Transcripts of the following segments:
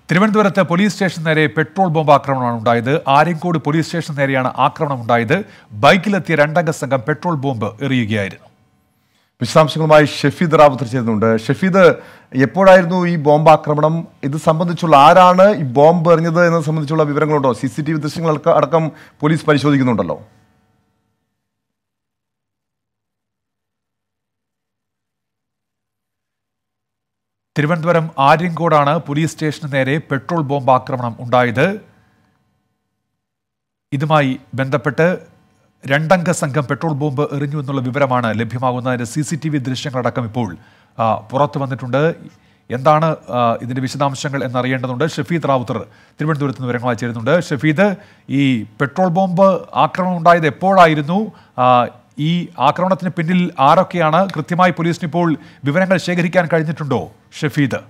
തിരുവനന്തപുരത്ത് police station നേരെ petrol bomb ആക്രമണമാണ് ഉണ്ടായത് ആര്യങ്കോട് പോലീസ് സ്റ്റേഷൻ നേരെയാണ് ആക്രമണം ഉണ്ടായത് ബൈക്കിലെത്തിയ രണ്ടംഗ സംഘം പെട്രോൾ ബോംബ് എറിയുകയായിരുന്നു വിശദാംശങ്ങളുമായി ഷെഫീദ് റാവുത്തർ ചേരുന്നുണ്ട് ഷെഫീദ് എപ്പോഴായിരുന്നു ഈ ബോംബ് ആക്രമണം ഇത് സംബന്ധിച്ചുള്ള ആരാണ് ഈ ബോംബ് എറിഞ്ഞത് എന്നത് സംബന്ധിച്ചുള്ള വിവരങ്ങളുണ്ടോ സി സി ടി വി ദൃശ്യങ്ങൾ അടക്കം പോലീസ് പരിശോധിക്കുന്നുണ്ടല്ലോ തിരുവനന്തപുരം ആര്യങ്കോടാണ് പോലീസ് സ്റ്റേഷന് നേരെ പെട്രോൾ ബോംബ് ആക്രമണം ഉണ്ടായത് ഇതുമായി ബന്ധപ്പെട്ട് രണ്ടംഗ സംഘം പെട്രോൾ ബോംബ് എറിഞ്ഞു എന്നുള്ള വിവരമാണ് ലഭ്യമാകുന്നതിന്റെ സി സി ടി വി ദൃശ്യങ്ങളടക്കം ഇപ്പോൾ ആ, പുറത്തു വന്നിട്ടുണ്ട് എന്താണ് ആ, ഇതിന്റെ വിശദാംശങ്ങൾ എന്നറിയേണ്ടതുണ്ട് ഷഫീദ് റാവുത്തർ തിരുവനന്തപുരത്ത് നിന്ന് വിവരങ്ങളായി ചേരുന്നുണ്ട് ഷഫീദ് ഈ പെട്രോൾ ബോംബ് ആക്രമണം ഉണ്ടായത് എപ്പോഴായിരുന്നു ആ, ഈ ആക്രമണത്തിന് പിന്നിൽ ആരൊക്കെയാണ് കൃത്യമായി പോലീസിന് ഇപ്പോൾ വിവരങ്ങൾ ശേഖരിക്കാൻ കഴിഞ്ഞിട്ടുണ്ടോ ഷഫീദ്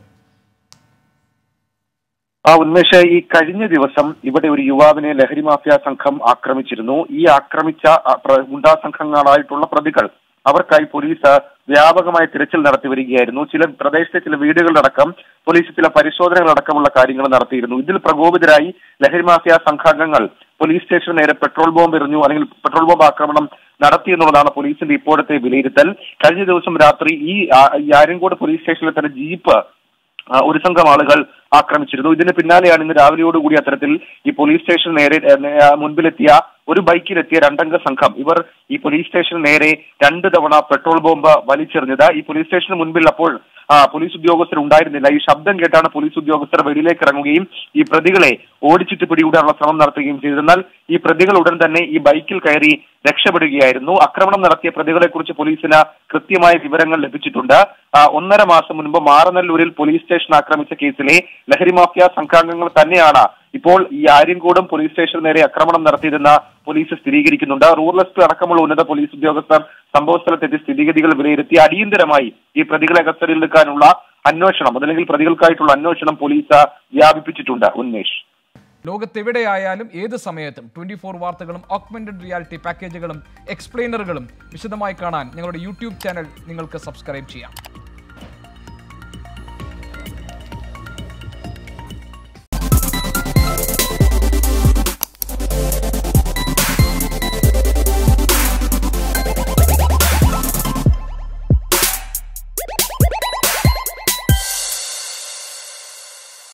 ആ ഉന്മേഷ് ഈ കഴിഞ്ഞ ദിവസം ഇവിടെ ഒരു യുവാവിനെ ലഹരി മാഫിയ സംഘം ആക്രമിച്ചിരുന്നു ഈ ആക്രമിച്ച ആ, പ്ര- ഗുണ്ടാ സംഘങ്ങളായിട്ടുള്ള പ്രതികൾ അവർക്കായി പോലീസ് വ്യാപകമായ തിരച്ചിൽ നടത്തി വരികയായിരുന്നു ചില പ്രദേശത്തെ ചില വീടുകളിലടക്കം പോലീസ് ചില പരിശോധനകളടക്കമുള്ള കാര്യങ്ങൾ നടത്തിയിരുന്നു ഇതിൽ പ്രകോപിതരായി ലഹരി മാഫിയ സംഘാംഗങ്ങൾ പോലീസ് സ്റ്റേഷന് നേരെ പെട്രോൾ ബോംബ് എറിഞ്ഞു അല്ലെങ്കിൽ പെട്രോൾ ബോംബ് ആക്രമണം നടത്തി എന്നുള്ളതാണ് പോലീസിന്റെ ഇപ്പോഴത്തെ വിലയിരുത്തൽ കഴിഞ്ഞ ദിവസം രാത്രി ഈ ആ- ഈ ആര്യങ്കോട് പോലീസ് സ്റ്റേഷനിലെ തന്നെ ജീപ്പ് ആ, ഒരു സംഘം ആളുകൾ ആക്രമിച്ചിരുന്നു ഇതിന് പിന്നാലെയാണ് ഇന്ന് രാവിലെയോടുകൂടി അത്തരത്തിൽ ഈ പോലീസ് സ്റ്റേഷൻ നേരെ ഏ, നേ- ആ, മുൻപിലെത്തിയ ഒരു ബൈക്കിലെത്തിയ രണ്ടംഗ സംഘം ഇവർ ഈ പോലീസ് സ്റ്റേഷന് നേരെ രണ്ട് തവണ പെട്രോൾ ബോംബ് വലിച്ചെറിഞ്ഞത് ഈ പോലീസ് സ്റ്റേഷന് മുൻപിൽ അപ്പോൾ ആ, പോലീസ് ഉദ്യോഗസ്ഥർ ഉണ്ടായിരുന്നില്ല ഈ ശബ്ദം കേട്ടാണ് പോലീസ് ഉദ്യോഗസ്ഥർ വെളിയിലേക്ക് ഇറങ്ങുകയും ഈ പ്രതികളെ ഓടിച്ചിട്ട് പിടികൂടാനുള്ള ശ്രമം നടത്തുകയും ചെയ്തത് എന്നാൽ ഈ പ്രതികൾ ഉടൻ തന്നെ ഈ ബൈക്കിൽ കയറി രക്ഷപ്പെടുകയായിരുന്നു ആക്രമണം നടത്തിയ പ്രതികളെ കുറിച്ച് പോലീസിന് കൃത്യമായ വിവരങ്ങൾ ലഭിച്ചിട്ടുണ്ട് ആ, ഒന്നര മാസം മുൻപ് മാറനല്ലൂരിൽ പോലീസ് സ്റ്റേഷൻ ആക്രമിച്ച കേസിലെ ലഹരി മാഫിയ സംഘാംഗങ്ങൾ തന്നെയാണ് ഇപ്പോൾ ഈ ആര്യങ്കോടും പോലീസ് സ്റ്റേഷന് നേരെ ആക്രമണം നടത്തിയതെന്ന് പോലീസ് സ്ഥിരീകരിക്കുന്നുണ്ട് റൂറൽ എസ് പി അടക്കമുള്ള ഉന്നത പോലീസ് ഉദ്യോഗസ്ഥർ സംഭവസ്ഥലത്തെത്തി സ്ഥിതിഗതികൾ വിലയിരുത്തി അടിയന്തരമായി ഈ പ്രതികളെ കസ്റ്റഡിയിലെടുക്കാനുള്ള അന്വേഷണം അതല്ലെങ്കിൽ പ്രതികൾക്കായിട്ടുള്ള അന്വേഷണം പോലീസ് വ്യാപിപ്പിച്ചിട്ടുണ്ട് ഉന്മേഷ് ലോകത്തെവിടെയായാലും ഏത് സമയത്തും ട്വന്റി ഫോർ വാർത്തകളും ഓഗ്മെന്റഡ് റിയാലിറ്റി പാക്കേജുകളും എക്സ്പ്ലെയിനറുകളും വിശദമായി കാണാൻ ഞങ്ങളുടെ യൂട്യൂബ് ചാനൽ നിങ്ങൾക്ക് സബ്സ്ക്രൈബ് ചെയ്യാം